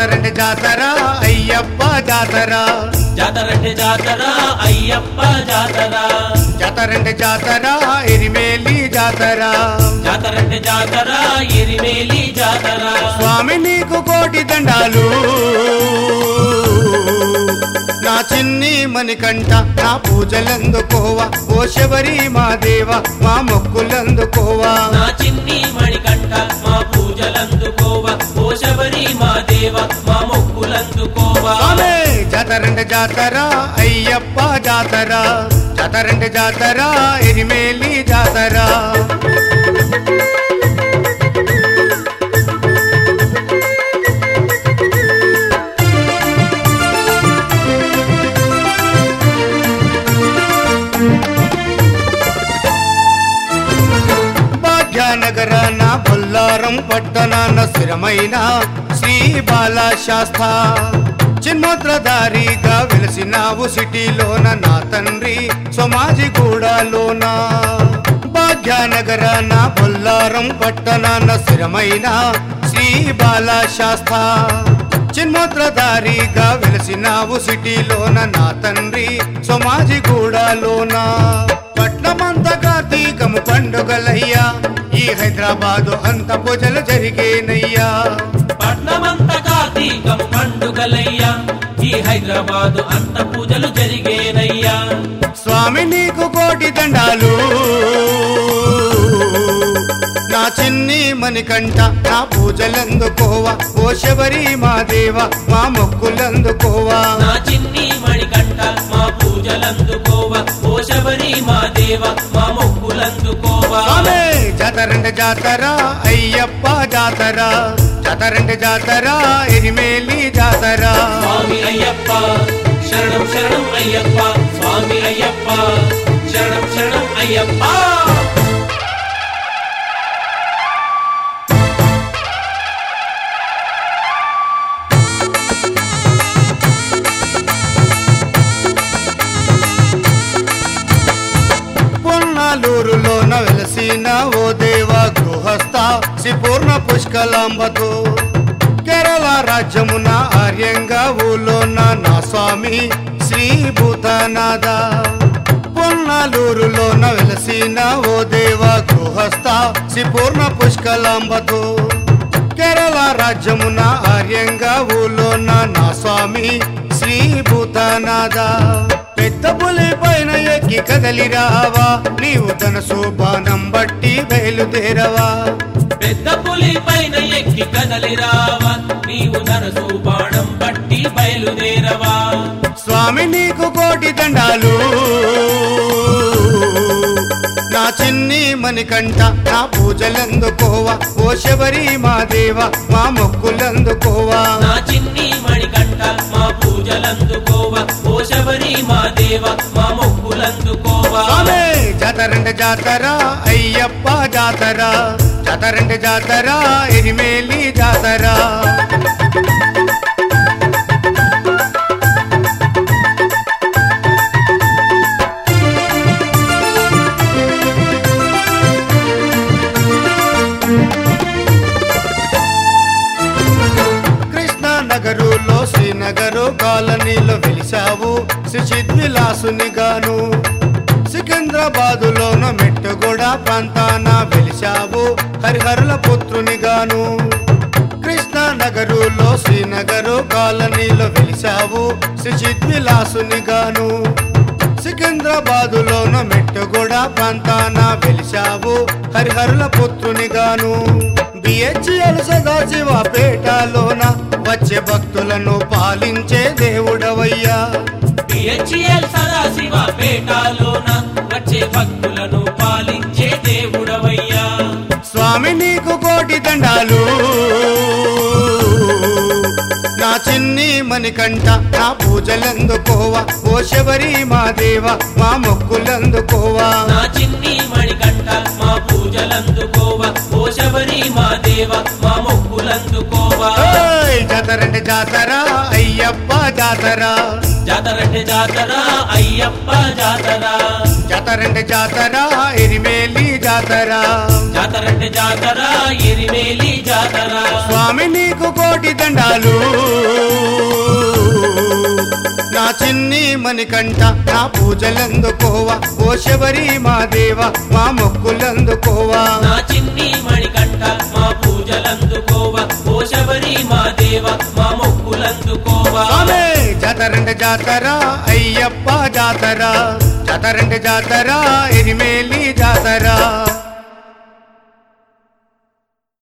జాతరంటే జాతర అయ్యప్ప జాతర జాతరంటే జాతర అయ్యప్ప జాతర జాతరంటే జాతర ఎరిమేలి జాతర జాతరంటే జాతర ఎరిమేలి జాతర స్వామి నీకు కోటి దండాలు నా చిన్ని మణికంఠ నా పూజలందుకోవా ఓ శబరి మా దేవ మా మొక్కులందుకోవా నా చిన్ని మణికంఠ మా పూజలందుకోవ ఓ శబరి మా దేవ మా మొక్కులందుకోవా స్వామి జాతరంటే జాతర అయ్యప్ప జాతర జాతరంటే జాతర ఎరిమేలి జాతర భాగ్యనగరాన బొల్లారం పట్టణాన స్థిరమైన శ్రీ బాలా శాస్త చిన్ముద్రధారిగా వెలిసినావు సిటీలోన నా తండ్రి సమాజిగూడలోన భాగ్యనగరాన బొల్లారం పట్టణాన స్థిరమైన శ్రీ బాలా శాస్త చిన్ముద్రధారిగా వెలిసినావు సిటీలోన నా తండ్రి సమాజిగూడలోన పట్నమంత కార్తీకము పండుగలయ్యా ఈ హైదరాబాదు అంత పూజలు జరిగేనయ్యా పట్నమంత కార్తీకం పండుగలయ్యా ఈ హైదరాబాదు అంత పూజలు జరిగేనయ్యా స్వామి నీకు కోటి దండాలు నా చిన్ని మణికంఠ నా పూజలందుకోవా ఓ శబరి మా దేవ మా మొక్కులందుకోవా నా చిన్ని మణికంఠ మా పూజలందుకోవ ఓ శబరి మా దేవ మా మొక్కులందుకోవా స్వామి జాతరంటే జాతర అయ్యప్ప జాతర జాతరంటే జాతర ఎరిమేలి జాతర స్వామి అయ్యప్ప శరణం శరణం అయ్యప్ప స్వామి అయ్యప్ప శరణం శరణం అయ్యప్ప పొన్నాలూరులోన వెలసిన ఓ దేవ గృహస్థ శ్రీపూర్ణ పుష్కలాంబతో కేరళ రాజ్యమున ఆర్యంగా ఊలోన నా స్వామి శ్రీ భూతనాథ పొన్నాలూరులోన వెలసిన ఓ దేవ గృహస్థ శ్రీపూర్ణ పుష్కలాంబతో కేరళ రాజ్యమున ఆర్యంగా ఊలోన నా స్వామి శ్రీ భూతనాథ పెద్ద పులి పైన ఎక్కి కదలి రావా నీవు తన శోభానం బట్టి బయలుదేరవా పెద్ద పులి పైన ఎక్కి కదలి రావా నీవు నరసు బాణం బట్టి బయలుదేరవా స్వామి నీకు కోటి దండాలు నా చిన్ని మణికంఠ నా పూజలందుకోవా ఓ శబరి మా దేవ మా మొక్కులందుకోవా నా చిన్ని మణికంఠ మా పూజలందుకోవ ఓ శబరి మా దేవ మా మొక్కులందుకోవా స్వామి జాతరంటే జాతర అయ్యప్ప జాతర జాతరంటే జాతర ఎరిమేలి జాతర కృష్ణ నగరులో శ్రీనగరు కాలనీలో వెలిసావు శ్రీ గాను సికింద్రాబాదులోన మెట్టుగూడ ప్రాంతాన వెలిసావు హరిహరుల పుత్రుని గాను కృష్ణ నగరులో శ్రీనగరు కాలనీలో వెలిసావు శ్రీ గాను సికింద్రాబాదులోన మెట్టుగూడ ప్రాంతాన వెలిసావు హరిహరుల పుత్రుని గాను బిహెచ్ఎల్ సదాశివ పేటలోన వచ్చే భక్తులను పాలించే దేవుడవయ్యా పిహెచ్ఎల్ సదాశివ పేటాలోన వచ్చే భక్తులను పాలించే దేవుడవయ్యా స్వామి నీకు కోటి దండాలు నా చిన్ని మణికంఠ నా పూజలందుకోవా ఓ శబరి మా దేవ మా మొక్కులందుకోవా నా చిన్ని మణికంఠ మా పూజలందుకోవ ఓ శబరి మా దేవ మా మొక్కులందుకోవా ఏయ్, జాతరంటే జాతర అయ్యప్ప జాతర జాతరంటే జాతర అయ్యప్ప జాతర జాతరంటే జాతర ఎరిమేలి జాతర జాతరంటే జాతర ఎరిమేలి జాతర స్వామి నీకు కోటి కోటి దండాలు నా చిన్ని మణికంఠ నా పూజలందుకోవా ఓ శబరి మా దేవ మా మొక్కులందుకోవా నా చిన్ని మణికంఠ మా పూజలందుకోవ ఓ శబరి మా దేవ మా మొక్కులందుకోవా స్వామి జాతరంటే జాతర అయ్యప్ప జాతర జాతరంటే జాతర ఎరిమేలి జాతర